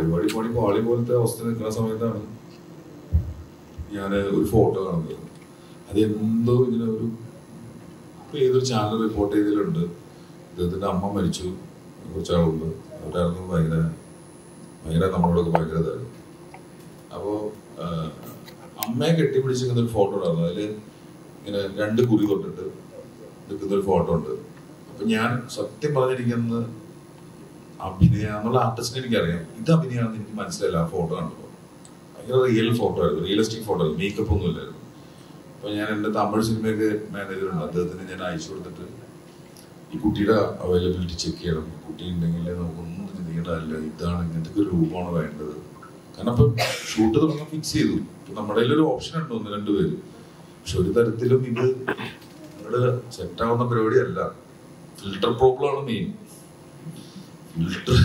പരിപാടി പണി പാളി പോലത്തെ അവസ്ഥ നിൽക്കുന്ന സമയത്താണ് ഞാൻ ഒരു ഫോട്ടോ കാണുന്നത് അത് എന്തോ ഇങ്ങനെ ഒരു ഇപ്പൊ ഏതൊരു ചാനൽ റിപ്പോർട്ട് ചെയ്തതിലുണ്ട് ഇദ്ദേഹത്തിന്റെ അമ്മ മരിച്ചു കുറച്ചാളുണ്ട് അവരായിരുന്നു ഭയങ്കര ഭയങ്കര നമ്മളോടൊക്കെ ഭയങ്കര ഇതായിരുന്നു അപ്പോ ആ, അമ്മയെ കെട്ടിപ്പിടിച്ചിരിക്കുന്ന ഒരു ഫോട്ടോ ഉണ്ടായിരുന്നു അതില് ഇങ്ങനെ രണ്ട് കുറി തൊട്ടിട്ട് നിൽക്കുന്ന ഒരു ഫോട്ടോ ഉണ്ട് അപ്പൊ ഞാൻ സത്യം പറഞ്ഞിരിക്കുന്നത് അഭിനയ എന്നുള്ള ആർട്ടിസ്റ്റിനെ എനിക്കറിയാം ഇത് അഭിനയാണെന്ന് എനിക്ക് മനസ്സിലായില്ല ആ ഫോട്ടോ കണ്ടപ്പോൾ ഭയങ്കര റിയൽ ഫോട്ടോ ആയിരുന്നു റിയലിസ്റ്റിക് ഫോട്ടോ ആയിരുന്നു മേക്കപ്പ് ഒന്നും ഇല്ലായിരുന്നു അപ്പൊ ഞാൻ എന്റെ തമിഴ് സിനിമയൊക്കെ മാനേജർ ഉണ്ട് അദ്ദേഹത്തിന് ഞാൻ അയച്ചു കൊടുത്തിട്ട് ഈ കുട്ടിയുടെ അവൈലബിലിറ്റി ചെക്ക് ചെയ്യണം കുട്ടി ഉണ്ടെങ്കിൽ നമുക്കൊന്നും ചിന്തിക്കേണ്ടതല്ല ഇതാണ് ഇങ്ങനത്തെ ഒരു രൂപമാണ് വേണ്ടത് കാരണം ഇപ്പൊ ഷൂട്ട് തുടങ്ങാൻ ഫിക്സ് ചെയ്തു ഇപ്പൊ നമ്മുടെ കയ്യിൽ ഒരു ഓപ്ഷൻ ഉണ്ട് ഒന്ന് രണ്ട് പേര് പക്ഷെ ഒരു തരത്തിലും ഇത് ഇവിടെ സെറ്റ് ആവുന്ന പരിപാടിയല്ല ഫിൽട്ടർ പ്രോബ്ലം ആണ് മെയിൻ ഫിൽട്ടർ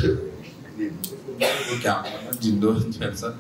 ജിൻഡോ ജാൻസൺ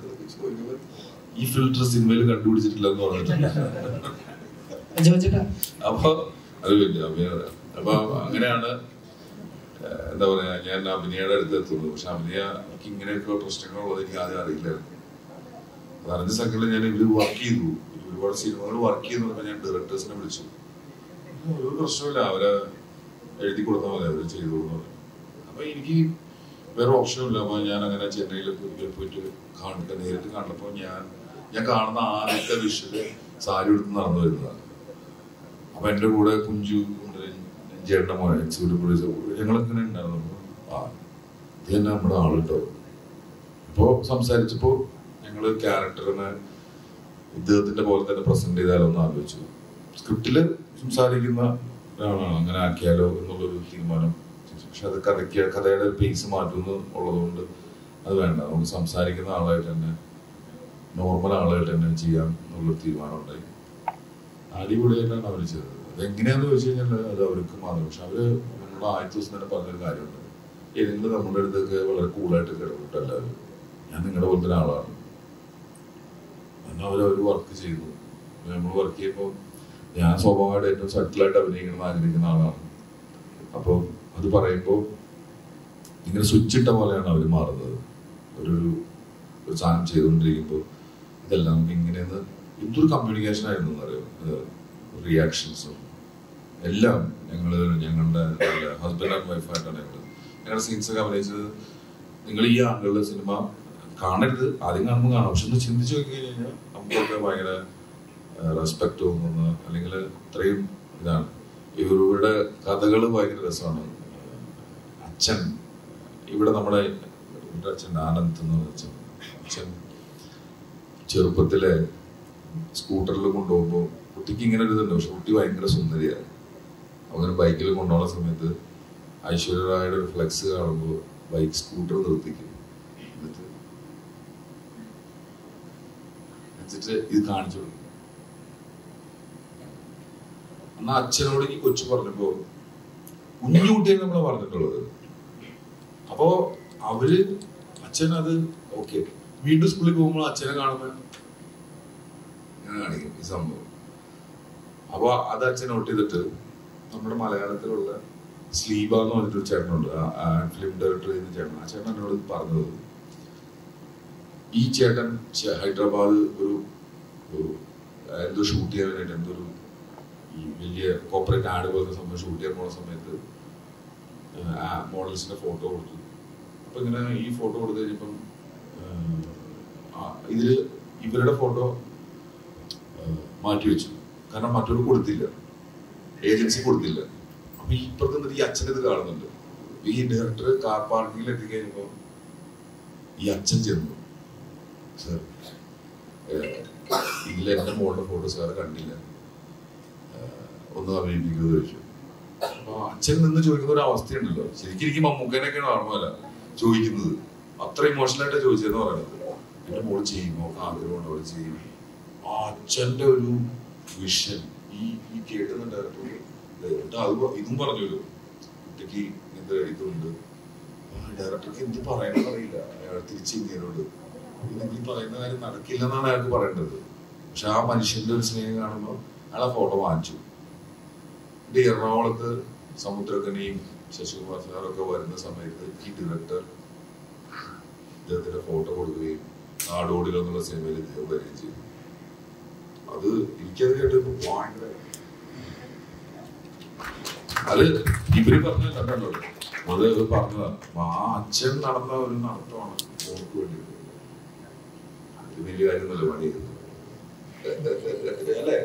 ഈ ഫിൽട്ടർ സിനിമയിൽ കണ്ടുപിടിച്ചിട്ടില്ല എന്ന് പറഞ്ഞിട്ടുണ്ട് അജയചേട്ടാ അപ്പൊ അത് വലിയ അഭിനയ അപ്പൊ അങ്ങനെയാണ് ഏഹ്, എന്താ പറയാ ഞാൻ അഭിനയുടെ അടുത്ത് എത്തുന്നത് പക്ഷെ അഭിനയക്ക് ഇങ്ങനെയൊക്കെ പ്രശ്നങ്ങളുള്ളത് എനിക്ക് ആദ്യം അറിയില്ലായിരുന്നു അത് അറിഞ്ഞ സംഘത്തിൽ ഞാൻ ഇവര് വർക്ക് ചെയ്തു ഇവര് ഒരുപാട് സിനിമകൾ വർക്ക് ചെയ്യുന്നപ്പോ ഞാൻ ഡയറക്ടേഴ്സിനെ വിളിച്ചു ഒരു പ്രശ്നമില്ല അവരെ എഴുതി കൊടുത്താൽ മതി അവര് ചെയ്തു കൊടുത്താൽ മതി അപ്പൊ എനിക്ക് വേറെ ഓപ്ഷനില്ല അപ്പൊ ഞാൻ അങ്ങനെ ചെന്നൈയിലൊക്കെ ഒരിക്കൽ പോയിട്ട് കാണിക്കാൻ നേരിട്ട് കണ്ടപ്പോ ഞാൻ ഞാൻ കാണുന്ന ആദ്യത്തെ വിഷല് സാരി എടുത്ത് നടന്നു വരുന്നതാണ് അപ്പൊ എന്റെ കൂടെ കുഞ്ചു ഉണ്ട് ചേട്ടൻ്റെ മോനെ എക്സിക്യൂട്ടീവ് പ്രൊഡ്യൂസർ ഞങ്ങളൊക്കെ ഇങ്ങനെ ഉണ്ടായിരുന്നു ആ ഇത് തന്നെ നമ്മുടെ ആള് കേട്ടോ ഇപ്പോ സംസാരിച്ചപ്പോ ഞങ്ങള് ക്യാരക്ടറിനെ ഇദ്ദേഹത്തിന്റെ പോലെ തന്നെ പ്രസന്റ് ചെയ്താലോ എന്ന് ആലോചിച്ചു സ്ക്രിപ്റ്റില് സംസാരിക്കുന്ന ഒരാളാണ് അങ്ങനെ ആക്കിയാലോ എന്നുള്ളൊരു തീരുമാനം പക്ഷെ അത് കഥയ്ക്ക് കഥയുടെ പേസ് മാറ്റുന്നു ഉള്ളതുകൊണ്ട് അത് വേണ്ട നമുക്ക് സംസാരിക്കുന്ന ആളായിട്ട് തന്നെ നോർമൽ ആളായിട്ട് തന്നെ ചെയ്യാം എന്നുള്ളൊരു തീരുമാനം ഉണ്ടായി അടിപൊളിയായിട്ടാണ് അവർ ചെയ്തത് അത് എങ്ങനെയാന്ന് ചോദിച്ചു കഴിഞ്ഞാൽ അത് അവർക്ക് മാത്രം പക്ഷെ അവര് നമ്മുടെ ആദ്യത്തെ ദിവസം തന്നെ പറഞ്ഞൊരു കാര്യമുണ്ട് ഏ നിങ്ങൾ നമ്മുടെ അടുത്തൊക്കെ വളരെ കൂളായിട്ട് കിടന്നിട്ട് എല്ലാവരും ഞാൻ നിങ്ങളുടെ പോലത്തെ ഒരാളാണ് എന്നാൽ അവർ അവർ വർക്ക് ചെയ്തു നമ്മൾ വർക്ക് ചെയ്യുമ്പോൾ ഞാൻ സ്വാഭാവികമായിട്ട് ഏറ്റവും സട്ടിലായിട്ട് അഭിനയിക്കണം എന്ന് ആഗ്രഹിക്കുന്ന ആളാണ് അപ്പോൾ അത് പറയുമ്പോൾ ഇങ്ങനെ സ്വിച്ച് ഇട്ട പോലെയാണ് അവർ മാറുന്നത് ഒരു ഒരു സാധനം ചെയ്തുകൊണ്ടിരിക്കുമ്പോൾ ഇതെല്ലാം നമുക്ക് ഇങ്ങനെയെന്ന് എന്തൊരു കമ്മ്യൂണിക്കേഷൻ ആയിരുന്നു എന്നറിയോ റിയാക്ഷൻസും എല്ലാം ഞങ്ങൾ ഞങ്ങളുടെ ഹസ്ബൻഡ് ആൻഡ് വൈഫായിട്ടാണ് ഞങ്ങൾ ഞങ്ങളുടെ സീൻസൊക്കെ അഭിനയിച്ചത് നിങ്ങൾ ഈ ആളുകളുടെ സിനിമ കാണരുത് ആദ്യം കാണുമ്പോൾ കാണാം പക്ഷെ ഒന്ന് ചിന്തിച്ചു നോക്കി കഴിഞ്ഞാൽ നമുക്കൊക്കെ ഭയങ്കര റെസ്പെക്ട് തോന്നുന്ന അല്ലെങ്കിൽ ഇത്രയും ഇതാണ് ഇവരുടെ കഥകൾ ഭയങ്കര രസമാണ് അച്ഛൻ ഇവിടെ നമ്മുടെ ഇവരുടെ അച്ഛൻ ആനന്ദ് എന്ന് പറഞ്ഞ അച്ഛൻ അച്ഛൻ ചെറുപ്പത്തിലെ സ്കൂട്ടറിൽ കൊണ്ടുപോകുമ്പോൾ കുട്ടിക്ക് ഇങ്ങനെ ഒരു ഇതുണ്ട് പക്ഷെ കുട്ടി ഭയങ്കര സുന്ദരിയാണ് അങ്ങനെ ബൈക്കിൽ കൊണ്ടുപോകുന്ന സമയത്ത് ഐശ്വര്യ റായുടെ ഒരു ഫ്ലെക്സ് കാണുമ്പോൾ ബൈക്ക് സ്കൂട്ടർ നിർത്തിക്കും എന്നിട്ട് എന്നിട്ട് ഇത് കാണിച്ചു കൊടുക്കും എന്നാ അച്ഛനോട് ഈ കൊച്ചു പറഞ്ഞപ്പോ കുഞ്ഞു കുട്ടിയാണ് നമ്മളെ പറഞ്ഞിട്ടുള്ളത് അപ്പോ അവര് അച്ഛൻ അത് ഓക്കെ വീണ്ടും സ്കൂളിൽ പോകുമ്പോൾ അച്ഛനെ കാണുമ്പോൾ ഇങ്ങനെ കാണിക്കും ഈ സംഭവം അപ്പൊ അത് അച്ഛൻ നോട്ട് ചെയ്തിട്ട് നമ്മുടെ മലയാളത്തിലുള്ള സ്ലീബ എന്ന് പറഞ്ഞിട്ടൊരു ചേട്ടനുണ്ട് ഫിലിം ഡയറക്ടർ ചെയ്യുന്ന ചേട്ടൻ ആ ചേട്ടൻ എന്നോട് പറഞ്ഞത് ഈ ചേട്ടൻ ചെ- ഹൈദരാബാദ് ഒരു ഒരു, ആ, എന്തോ ഷൂട്ട് ചെയ്യാൻ വേണ്ടിയിട്ട് എന്തോ ഒരു ഈ വലിയ കോപ്പറേറ്റ് ആഡ് പോലത്തെ സംഭവം ഷൂട്ട് ചെയ്യാൻ പോണ സമയത്ത് ആ മോഡൽസിന്റെ ഫോട്ടോ കൊടുത്തു അപ്പൊ ഇങ്ങനെ ഈ ഫോട്ടോ കൊടുത്തു കഴിഞ്ഞപ്പം ആ, ഇതില് ഇവരുടെ ഫോട്ടോ മാറ്റി വെച്ചു കാരണം മറ്റൊരു കൊടുത്തില്ല ഏജൻസി കൊടുത്തില്ല അപ്പൊ ഈ ഇപ്പുറത്ത് നിന്നിട്ട് ഈ അച്ഛൻ ഇത് കാണുന്നുണ്ട് ഈ ഡയറക്ടർ കാർ പാർക്കിങ്ങിൽ എത്തിക്കഴിഞ്ഞപ്പോ ഈ അച്ഛൻ ചെന്നു സാർ ഇതിൽ എന്റെ മോളുടെ ഫോട്ടോ സാർ കണ്ടില്ല ഏഹ്, ഒന്ന് അഭിനയിപ്പിക്കുന്നത് ചോദിച്ചു അപ്പൊ അച്ഛൻ നിന്ന് ചോദിക്കുന്ന ഒരു അവസ്ഥയുണ്ടല്ലോ ശരിക്കും എനിക്ക് മമ്മൂക്കനൊക്കെയാണ് ഓർമ്മല്ല ചോദിക്കുന്നത് അത്ര ഇമോഷണൽ ആയിട്ട് ചോദിച്ചതെന്ന് പറയുന്നത് എന്റെ മോള് ചെയ്യുമോ ആഗ്രഹമുണ്ട് അവള് ചെയ്യും ആ അച്ഛന്റെ ഒരു വിഷൻ ഈ ഈ കേട്ടുന്ന ഡയറക്ടർ എന്നിട്ട് അത് പ- ഇതും പറഞ്ഞല്ലോ കുട്ടിക്ക് ഇങ്ങനത്തെ ഇതുണ്ട് ഡയറക്ടർക്ക് എന്ത് പറയണമെന്ന് അറിയില്ല അയാൾ തിരിച്ച് ഇന്ത്യയിലോട്ട് നിങ്ങൾ ഈ പറയുന്ന കാര്യം നടക്കില്ല എന്നാണ് അയാൾക്ക് പറയേണ്ടത് പക്ഷെ ആ മനുഷ്യന്റെ ഒരു സ്നേഹം കാണുമ്പോൾ അയാൾ ആ ഫോട്ടോ വാങ്ങിച്ചു ഇത് എറണാകുളത്ത് സമുദ്രക്കനിയും ശശികുമാർ സാറൊക്കെ വരുന്ന സമയത്ത് ഈ ഡയറക്ടർ ഇദ്ദേഹത്തിന്റെ ഫോട്ടോ കൊടുക്കുകയും നാടോടിലോ എന്നുള്ള സിനിമയിൽ ഇദ്ദേഹം വരികയും ചെയ്തു അത് എനിക്കത് കേട്ടപ്പോ ഭയങ്കര അത് ഇവര് പറഞ്ഞ കണ്ടല്ലോ അത് പറഞ്ഞതാണ് ആ അച്ഛൻ നടന്ന ഒരു നടത്തമാണ് മോൾക്ക് വേണ്ടി അത് വലിയ കാര്യമൊന്നുമല്ല പണി ചെയ്തത്. അല്ലേ